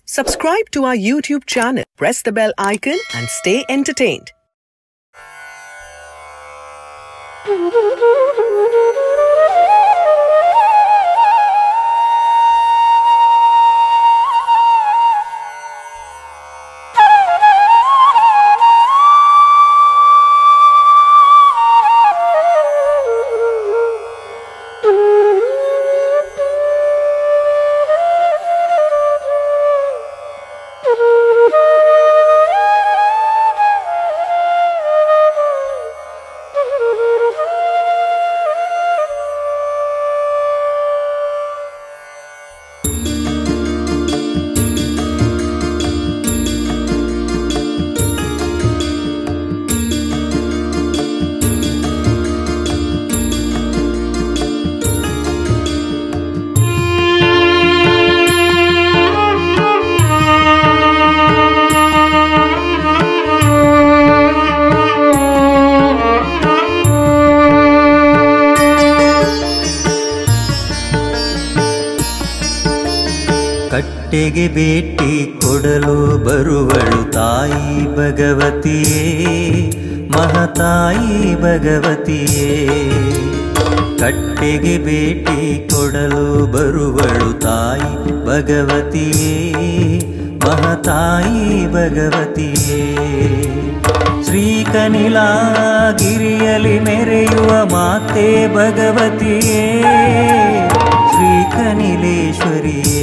Subscribe to our YouTube channel, press the bell icon, and stay entertained. ಕಟ್ಟೆಗೆ ಭೇಟಿ ಕೊಡಲು ಬರುವಳು ತಾಯಿ ಭಗವತಿಯೇ ಮಹತಾಯಿ ಭಗವತಿಯೇ ಕಟ್ಟೆಗೆ ಭೇಟಿ ಕೊಡಲು ಬರುವಳು ತಾಯಿ ಭಗವತಿಯೇ ಮಹತಾಯಿ ಭಗವತಿಯೇ ಶ್ರೀಕನಿಲಾಗಿರಿಯಲಿ ಮೆರೆಯುವ ಮಾತೆ ಭಗವತಿಯೇ ಶ್ರೀಕನಿಲೇಶ್ವರಿಯೇ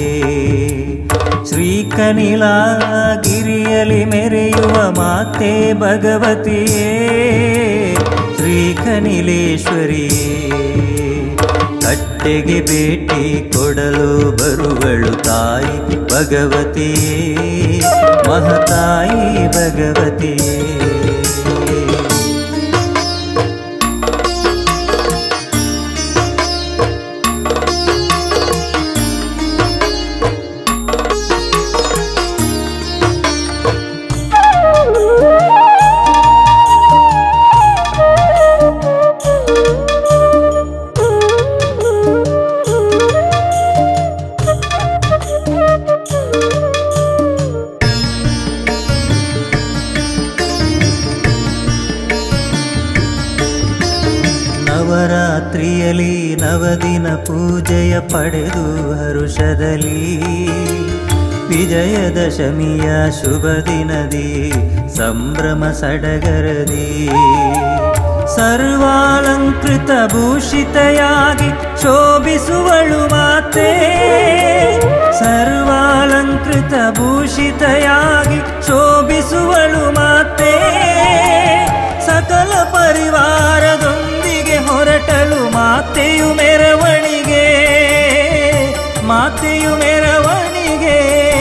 ಶ್ರೀಕನಿಲಾಗಿರಿಯಲಿ ಮೆರೆಯುವ ಮಾತೆ ಭಗವತಿಯೇ ಶ್ರೀಕನಿಲೇಶ್ವರಿಯೇ ಕಟ್ಟೆಗೆ ಭೇಟಿ ಕೊಡಲು ಬರುವಳು ತಾಯಿ ಭಗವತಿಯೇ ಮಹತಾಯಿ ಭಗವತಿಯೇ ನವರಾತ್ರಿಯಲಿ ನವದಿನ ಪೂಜೆಯ ಪಡೆದು ಹರುಷದಲ್ಲಿ ವಿಜಯದಶಮಿಯ ಶುಭ ದಿನದಿ ಸಂಭ್ರಮ ಸಡಗರದಿ ಸರ್ವಾಲಂಕೃತ ಭೂಷಿತೆಯಾಗಿ ಶೋಭಿಸುವಳು ಮಾತೆ ಸರ್ವಾಲಂಕೃತ ಭೂಷಿತೆಯಾಗಿ ಶೋಭಿಸುವಳು ಮಾತೆ ಸಕಲ ಪರಿವಾರದೊಂದಿಗೆ ಹೊರಟಳು ಮಾತೆಯು ಮೆರವಣಿಗೆ ಮಾತೆಯು ಮೆರವಣಿಗೆ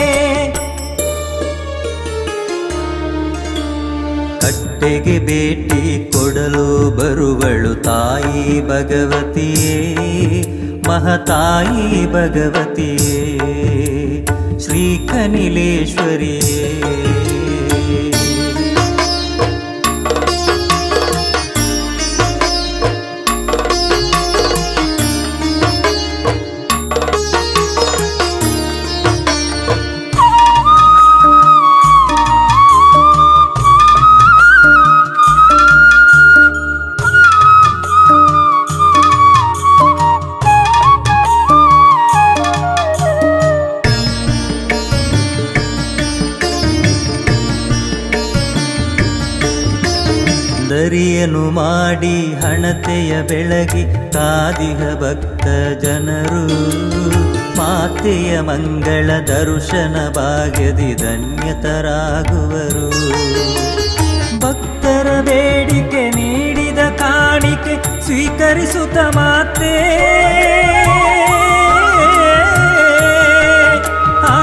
ಕಟ್ಟೆಗೆ ಭೇಟಿ ಕೊಡಲು ಬರುವಳು ತಾಯಿ ಭಗವತಿಯೇ ಮಹತಾಯಿ ಭಗವತಿಯೇ ಶ್ರೀಕನಿಲೇಶ್ವರಿಯೇ ದರಿಯನು ಮಾಡಿ ಹಣತೆಯ ಬೆಳಗಿ ಕಾದಿಹ ಭಕ್ತ ಜನರು ಮಾತೆಯ ಮಂಗಳ ದರ್ಶನ ಭಾಗ್ಯದಿ ಧನ್ಯತರಾಗುವರು ಭಕ್ತರ ಬೇಡಿಕೆ ನೀಡಿದ ಕಾಣಿಕೆ ಸ್ವೀಕರಿಸುತ್ತ ಮಾತೆ ಆ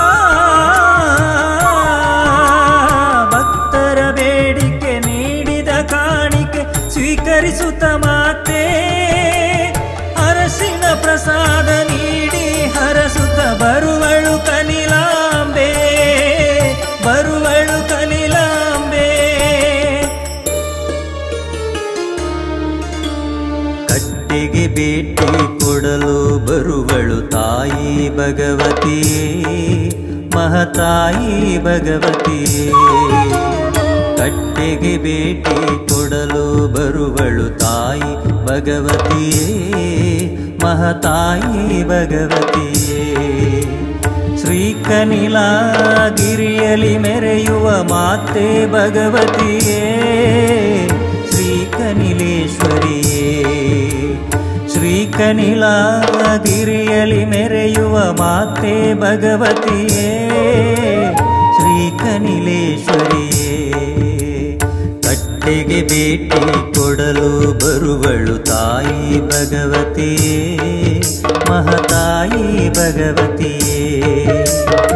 ಭಕ್ತರ ಬೇಡಿಕೆ ನೀಡಿದ ಕಾಣಿಕೆ ಸ್ವೀಕರಿಸುತ್ತ ಮಾತೆ ಅರಸಿನ ಪ್ರಸಾದ ನೀಡಿ ಹರಸುತ್ತ ಬರುವಳು ಕನಿಲಾಂಬೆ ಬರುವಳು ಕನಿಲಾಂಬೆ ಕಟ್ಟೆಗೆ ಭೇಟಿ ಕೊಡಲು ಬರುವಳು ತಾಯಿ ಭಗವತಿಯೇ ಮಹತಾಯಿ ಭಗವತಿಯೇ ಕಟ್ಟೆಗೆ ಭೇಟಿ ಕೊಡಲು ಬರುವಳು ತಾಯಿ ಭಗವತಿಯೇ ಮಹತಾಯಿ ಭಗವತಿಯೇ ಶ್ರೀಕನಿಲಾಗಿರಿಯಲಿ ಮೆರೆಯುವ ಮಾತೆ ಭಗವತಿಯೇ ಶ್ರೀಕನಿಲೇಶ್ವರಿಯೇ ಶ್ರೀಕನಿಲಾಗಿರಿಯಲಿ ಮೆರೆಯುವ ಮಾತೆ ಭಗವತಿಯೇ ಶ್ರೀಕನಿಲೇಶ್ವರಿಯೇ ಕಟ್ಟೆಗೆ ಭೇಟಿ ಕೊಡಲು ಬರುವಳು ತಾಯಿ ಭಗವತಿಯೇ ಮಹತಾಯಿ ಭಗವತಿಯೇ